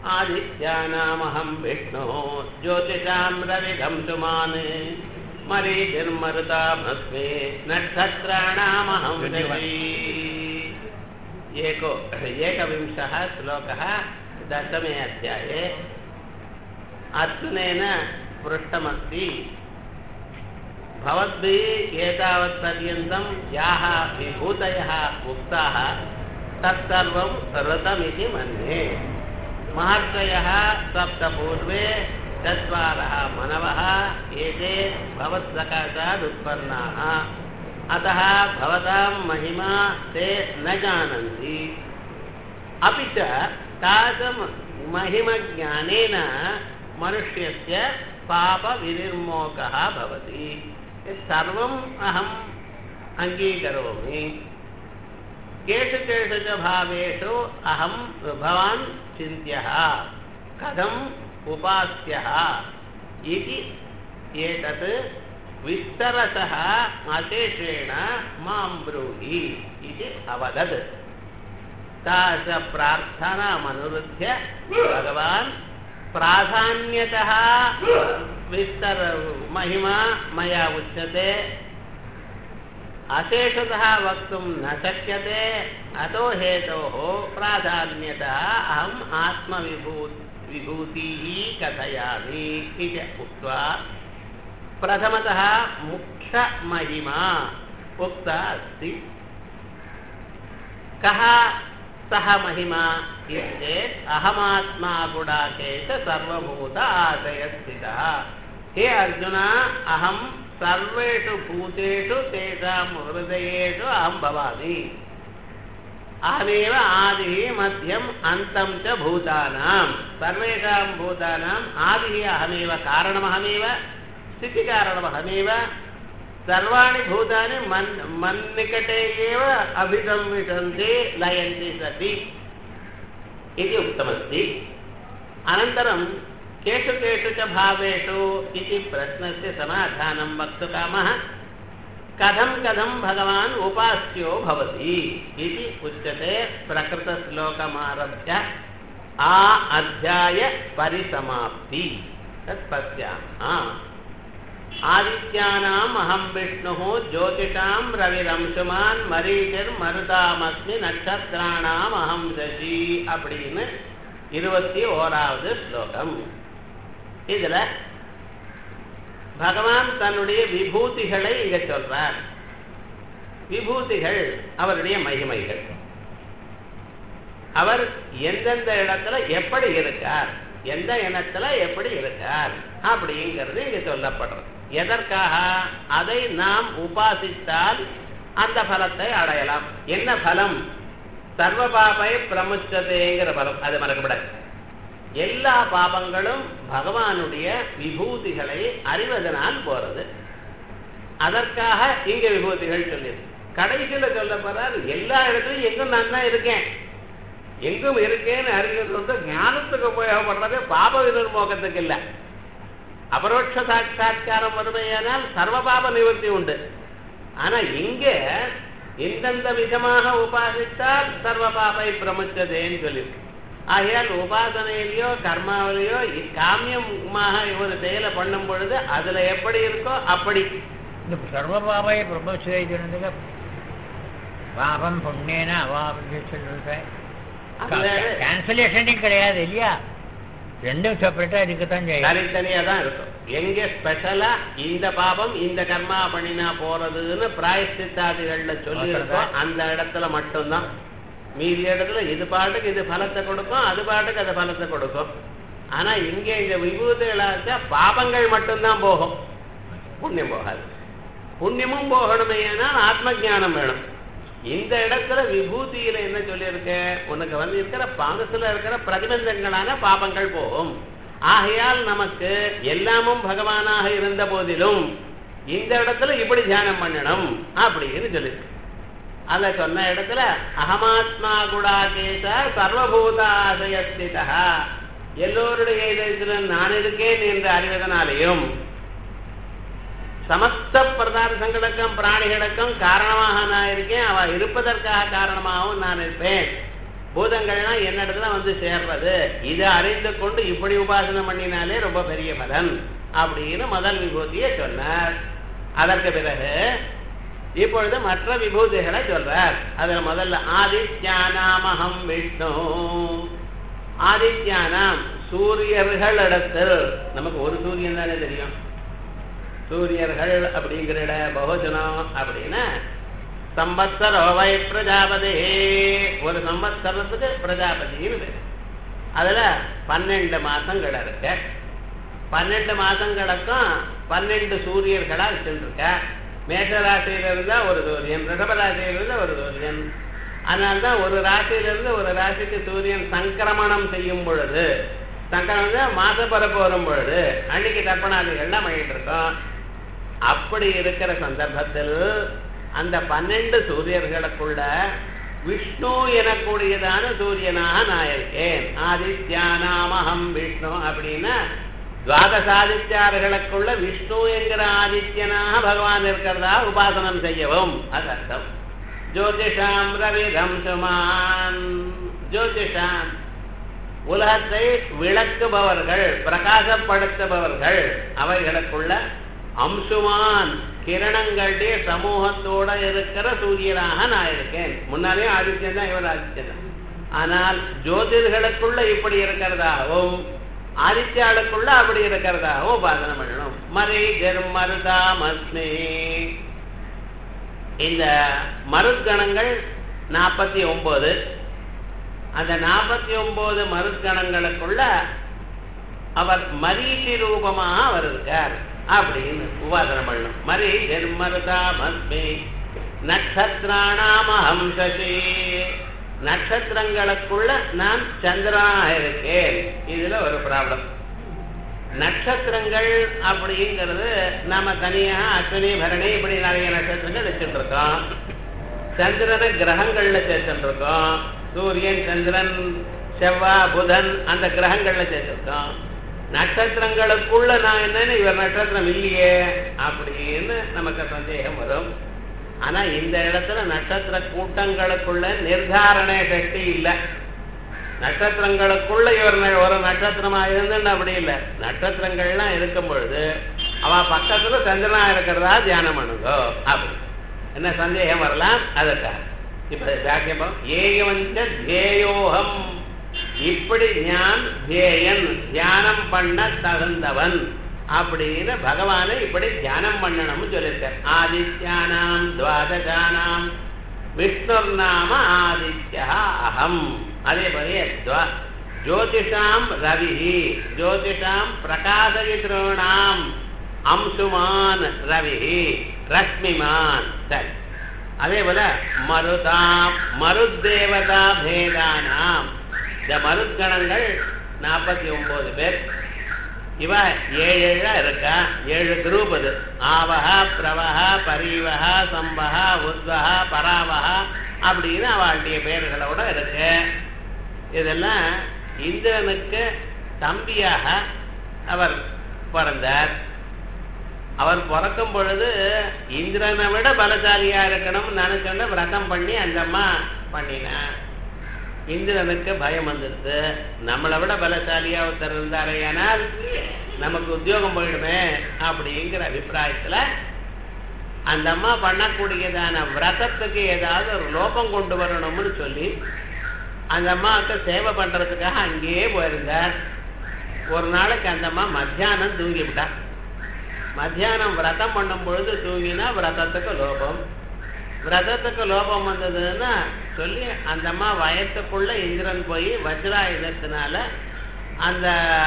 आदित्यानामहं विष्णो ज्योतिषां रविगं सुमान् मरीचिर्मरुतामस्मि नक्षत्राणामहं शशी एको एकविंशः श्लोकः दशमे अध्याये अर्जुनेन पृष्टमस्ति भवद्भिः एतावत्पर्यन्तं याः विभूतयः उक्ताः तत्सर्वं ऋतमिति मन्ये महर्षयः सप्तपूर्वे चत्वारः मनवः एते भवत्सकाशादुत्पन्नाः अतः भवतां महिमा ते न जानन्ति अपि च तादृशं महिमज्ञानेन मनुष्यस्य पापविनिर्मोकः भवति सर्वम् अहम् अङ्गीकरोमि केषु केषु च भावेषु अहं भवान् चिन्त्यः कथम् उपास्यः इति एतत् विस्तरशः अशेषेण मां ब्रूहि इति अवदत् तादृशप्रार्थनामनुरुध्य भगवान् प्राधान्यतः विस्तर महिमा मया उच्यते अशेषतः वक्तुं न शक्यते अतो हेतोः प्राधान्यतः अहम् आत्मविभू विभूतिः कथयामि इति उक्त्वा प्रथमतः मुख्यमहिमा उक्ता अस्ति कः सः महिमा चेत् अहमात्मा गुडाकेश सर्वभूत आशयस्थितः हे अर्जुन अहं सर्वेषु भूतेषु तेषां हृदयेषु अहं भवामि अहमेव आदिः मध्यम् अन्तं च भूतानां सर्वेषां भूतानाम् आदिः अहमेव कारणमहमेव स्थितिकारणमहमेव सर्वाणि भूतानि मन् मन्निकटे एव अभिसंविशन्ति लयन्ति सति इति उक्तमस्ति अनन्तरं केषु केषु च भावेषु इति प्रश्नस्य समाधानं वक्तुकामः कथं कथं भगवान् उपास्यो भवति इति उच्यते प्रकृतश्लोकमारभ्य आ अध्यायपरिसमाप्ति तत् पश्यामः आदित्यानाम् अहं विष्णुः ज्योतिषां ரவிரம்சுமான் மரீச்சர் மருதாமஸ்மி நட்சத்திராணாம் அகம் சசி அப்படின்னு இருபத்தி ஓராவது ஸ்லோகம் இதுல பகவான் தன்னுடைய விபூதிகளை இங்க சொல்றார் விபூதிகள் அவருடைய மகிமைகள் அவர் எந்தெந்த இடத்துல எப்படி இருக்கார் எந்த இனத்துல எப்படி இருக்கார் அப்படிங்கிறது இங்க சொல்லப்படுறது எதற்காக அதை நாம் உபாசித்தால் அந்த பலத்தை அடையலாம் என்ன பலம் சர்வ பாபை பிரமுச்சதேங்கிற பலம் அது மறக்கப்படாது எல்லா பாபங்களும் பகவானுடைய விபூதிகளை அறிவதனால் போறது அதற்காக இங்க விபூதிகள் சொல்லியது கடைசியில சொல்ல போறார் எல்லா இடத்துலையும் எங்கும் நான் தான் இருக்கேன் எங்கும் இருக்கேன்னு அறிஞர் வந்து ஞானத்துக்கு உபயோகப்படுறது பாப வினிர்மோகத்துக்கு இல்லை அபரோட்ச சாட்சா்காரம் வருமையானால் சர்வ பாப நிவர்த்தி உண்டு ஆனா இங்க எந்தெந்த விதமாக உபாசித்தால் சர்வ பாபை பிரமுச்சதேன்னு சொல்லியிருக்கு ஆகையால் உபாசனையிலையோ கர்மாவிலையோ காமியமாக ஒரு செயலை பண்ணும் பொழுது அதுல எப்படி இருக்கோ அப்படி இந்த சர்வபாபாய பிரம்மோத்சவை சொன்னதுக்கு பாபம் புண்ணேன அவாபம் சொல்றது கேன்சலேஷனே கிடையாது இல்லையா ரெண்டும் செப்பரேட்டா இருக்கத்தான் செய்யும் தனித்தனியா தான் இருக்கும் எங்க ஸ்பெஷலா இந்த பாபம் இந்த கர்மா பண்ணினா போறதுன்னு பிராயசித்தாதிகள்ல சொல்லியிருக்கோம் அந்த இடத்துல மட்டும்தான் மீதி இடத்துல இது பாட்டுக்கு இது பலத்தை கொடுக்கும் அது பாட்டுக்கு அது பலத்தை கொடுக்கும் ஆனா இங்க இந்த விபூதிகளாச்சா பாபங்கள் மட்டும்தான் போகும் புண்ணியம் போகாது புண்ணியமும் போகணுமே ஆனால் ஆத்ம ஜானம் வேணும் இந்த இடத்துல விபூதியில என்ன சொல்லியிருக்க உனக்கு வந்து இருக்கிற பாகத்துல இருக்கிற பிரதிபந்தங்களான பாபங்கள் போகும் ஆகையால் நமக்கு எல்லாமும் பகவானாக இருந்த போதிலும் இந்த இடத்துல இப்படி தியானம் பண்ணணும் அப்படின்னு சொல்லியிருக்கு அத சொன்ன இடத்துல அகமாத்மா குடாகேச சர்வபூதாசயஸ்திதா எல்லோருடைய இதயத்துல நான் இருக்கேன் என்று அறிவதனாலேயும் சமஸ்த பதார்த்தங்களுக்கும் பிராணிகளுக்கும் காரணமாக நான் இருக்கேன் அவ இருப்பதற்காக காரணமாகவும் நான் இருப்பேன் பூதங்கள்லாம் என்னிடத்துல வந்து சேர்றது இதை அறிந்து கொண்டு இப்படி உபாசனை பண்ணினாலே ரொம்ப பெரிய பலன் அப்படின்னு முதல் விபூதியை சொன்னார் அதற்கு பிறகு இப்பொழுது மற்ற விபூதிகளை சொல்றார் அதுல முதல்ல ஆதித்யானாமகம் விஷ்ணு ஆதித்யானாம் சூரியர்கள் இடத்தில் நமக்கு ஒரு சூரியன் தானே தெரியும் சூரியர்கள் அப்படிங்கிற இட பகுஜனம் அப்படின்னா சம்பத்சரோ வை பிரஜாபதி ஒரு சம்பத்சரத்துக்கு பிரஜாபதின்னு பேர் அதுல பன்னெண்டு மாசங்கள் இருக்கு பன்னெண்டு மாசங்களுக்கும் பன்னெண்டு சூரியர்களா வச்சுருக்க மேஷராசியில இருந்தா ஒரு சூரியன் ரிஷபராசியில இருந்தா ஒரு சூரியன் அதனால்தான் ஒரு ராசியிலிருந்து ஒரு ராசிக்கு சூரியன் சங்கிரமணம் செய்யும் பொழுது சங்கிரமணம் மாச பரப்பு வரும் பொழுது அன்னைக்கு தர்ப்பணாதிகள்லாம் பண்ணிட்டு இருக்கோம் அப்படி இருக்கிற சந்தர்ப்பத்தில் அந்த பன்னெண்டு சூரியர்களுக்குள்ள விஷ்ணு எனக்கூடியதான சூரியனாக நான் இருக்கேன் ஆதித்யானாமகம் விஷ்ணு அப்படின்னா துவாதசாதித்யார்களுக்குள்ள விஷ்ணு என்கிற ஆதித்யனாக பகவான் இருக்கிறதா உபாசனம் செய்யவும் அது அர்த்தம் ஜோதிஷாம் ரவிதம் சுமான் ஜோதிஷாம் உலகத்தை விளக்குபவர்கள் பிரகாசப்படுத்துபவர்கள் அவைகளுக்குள்ள அம்சுமான் கிரணங்களுடைய சமூகத்தோட இருக்கிற சூரியனாக நான் இருக்கேன் முன்னாலே ஆதித்யன் தான் இவர் ஆதித்யன் தான் ஆனால் ஜோதிர்களுக்குள்ள இப்படி இருக்கிறதாகவும் ஆதித்யாளுக்குள்ள அப்படி இருக்கிறதாகவும் உபாசனை பண்ணணும் மறை ஜெர்மருதாமஸ்மி இந்த மருத்கணங்கள் நாற்பத்தி ஒன்பது அந்த நாற்பத்தி ஒன்பது மருத்கணங்களுக்குள்ள அவர் மரீசி ரூபமாக அவர் இருக்கார் அப்படின்னு உபாசனை பண்ணணும் மரி ஜென்மருதாமஸ்மி நட்சத்திராணாமஹம் சசி நட்சத்திரங்களுக்குள்ள நான் சந்திரனாக இருக்கேன் இதுல ஒரு ப்ராப்ளம் நட்சத்திரங்கள் அப்படிங்கிறது நாம தனியா அஸ்வினி பரணி இப்படி நிறைய நட்சத்திரங்கள் வச்சுட்டு இருக்கோம் சந்திரனை கிரகங்கள்ல சேர்த்துட்டு இருக்கோம் சூரியன் சந்திரன் செவ்வாய் புதன் அந்த கிரகங்கள்ல சேர்த்திருக்கோம் நட்சத்திரங்களுக்குள்ள நான் என்னன்னு இவர் நட்சத்திரம் இல்லையே அப்படின்னு நமக்கு சந்தேகம் வரும் ஆனா இந்த இடத்துல நட்சத்திர கூட்டங்களுக்குள்ள நிர்தாரண சக்தி இல்லை நட்சத்திரங்களுக்குள்ள இவர் ந- ஒரு நட்சத்திரமா இருந்துன்னு அப்படி இல்லை நட்சத்திரங்கள்லாம் இருக்கும் பொழுது அவ பக்கத்துல சந்திரனா இருக்கிறதா தியானம் பண்ணுங்க அப்படி என்ன சந்தேகம் வரலாம் அதற்காக இப்ப வாக்கியம் ஏகவஞ்ச தியேயோகம் இப்படி ஞான் தியேயன் தியானம் பண்ண தகுந்தவன் அப்படின்னு பகவானை இப்படி தியானம் பண்ணணும்னு சொல்லியிருக்கார் ஆதித்யானாம் துவாதசானாம் விஷ்ணுர் நாம ஆதித்யா அகம் அதே போல துவா- ஜோதிஷாம் ரவி ஜோதிஷாம் பிரகாசயித்ருணாம் அம்சுமான் ரவி ரஷ்மிமான் சரி அதே போல மருதாம் மருத்தேவதா பேதானாம் இந்த மருத்கணங்கள் நாற்பத்தி ஒன்பது பேர் இவ ஏழு ஏழா இருக்கா ஏழு குரூப் அது ஆவஹா பிரவஹா பரீவஹா சம்பஹா உத்வஹா பராவஹா அப்படின்னு அவளுடைய பெயர்களோட இருக்கு இதெல்லாம் இந்திரனுக்கு தம்பியாக அவர் பிறந்தார் அவர் பிறக்கும் பொழுது இந்திரனை விட பலசாலியா இருக்கணும்னு நினைச்சோன்னு விரதம் பண்ணி அந்த அம்மா பண்ணினார் இந்திரனுக்கு பயம் வந்துடுது நம்மளை விட பலசாலியா ஒருத்தர் இருந்தாரையானால் நமக்கு உத்தியோகம் போயிடுமே அப்படிங்கிற அபிப்பிராயத்துல அந்த அம்மா பண்ணக்கூடியதான விரதத்துக்கு ஏதாவது ஒரு லோபம் கொண்டு வரணும்னு சொல்லி அந்த அம்மாவுக்கு சேவை பண்றதுக்காக அங்கேயே போயிருந்தார் ஒரு நாளைக்கு அந்த அம்மா மத்தியானம் தூங்கி விட்டா மத்தியானம் விரதம் பண்ணும் பொழுது தூங்கினா விரதத்துக்கு லோபம் விரதத்துக்கு லோபம் வந்ததுன்னா சொல்லி அந்த அம்மா வயத்துக்குள்ள இந்திரன் போய் வஜ்ராயுதத்தினால அந்த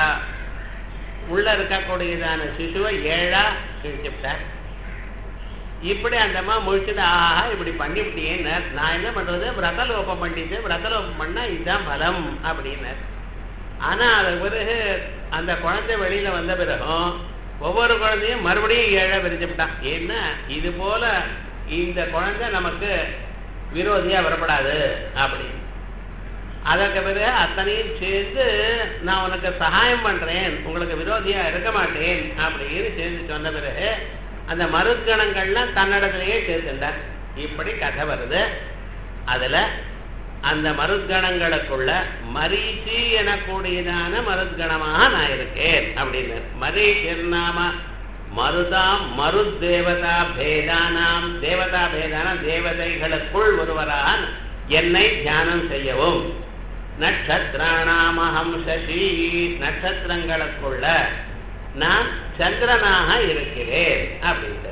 உள்ள இருக்கக்கூடியதான சிசுவை ஏழா கிழிச்சுட்டார் இப்படி அந்த அம்மா முழிச்சுட்டு ஆஹா இப்படி பண்ணிவிட்டேன்னு நான் என்ன பண்றது விரதலோபம் பண்ணிட்டு விரதலோபம் பண்ணா இதுதான் பலம் அப்படின்னார் ஆனா அது பிறகு அந்த குழந்தை வெளியில வந்த பிறகும் ஒவ்வொரு குழந்தையும் மறுபடியும் ஏழை பிரிச்சுட்டான் ஏன்னா இது போல இந்த குழந்தை நமக்கு விரோதியா வரப்படாது அப்படின்னு அதற்கு பிறகு அத்தனையும் சேர்ந்து நான் உனக்கு சகாயம் பண்றேன் உங்களுக்கு விரோதியா இருக்க மாட்டேன் அப்படின்னு சேர்ந்து சொன்ன பிறகு அந்த மருத்கணங்கள்லாம் தன்னிடத்திலேயே சேர்த்துட்டார் இப்படி கதை வருது அதுல அந்த மருத்கணங்களுக்குள்ள மரீச்சி எனக்கூடியதான மருத்கணமாக நான் இருக்கேன் அப்படின்னு மரீச்சிர் நாம மருதாம் மருத்தேவதா பேதானாம் தேவதா பேதான தேவதைகளுக்குள் ஒருவராக என்னை தியானம் செய்யவும் நட்சத்திராணாமகம் சசி நட்சத்திரங்களுக்குள்ள நான் சந்திரனாக இருக்கிறேன் அப்படின்னு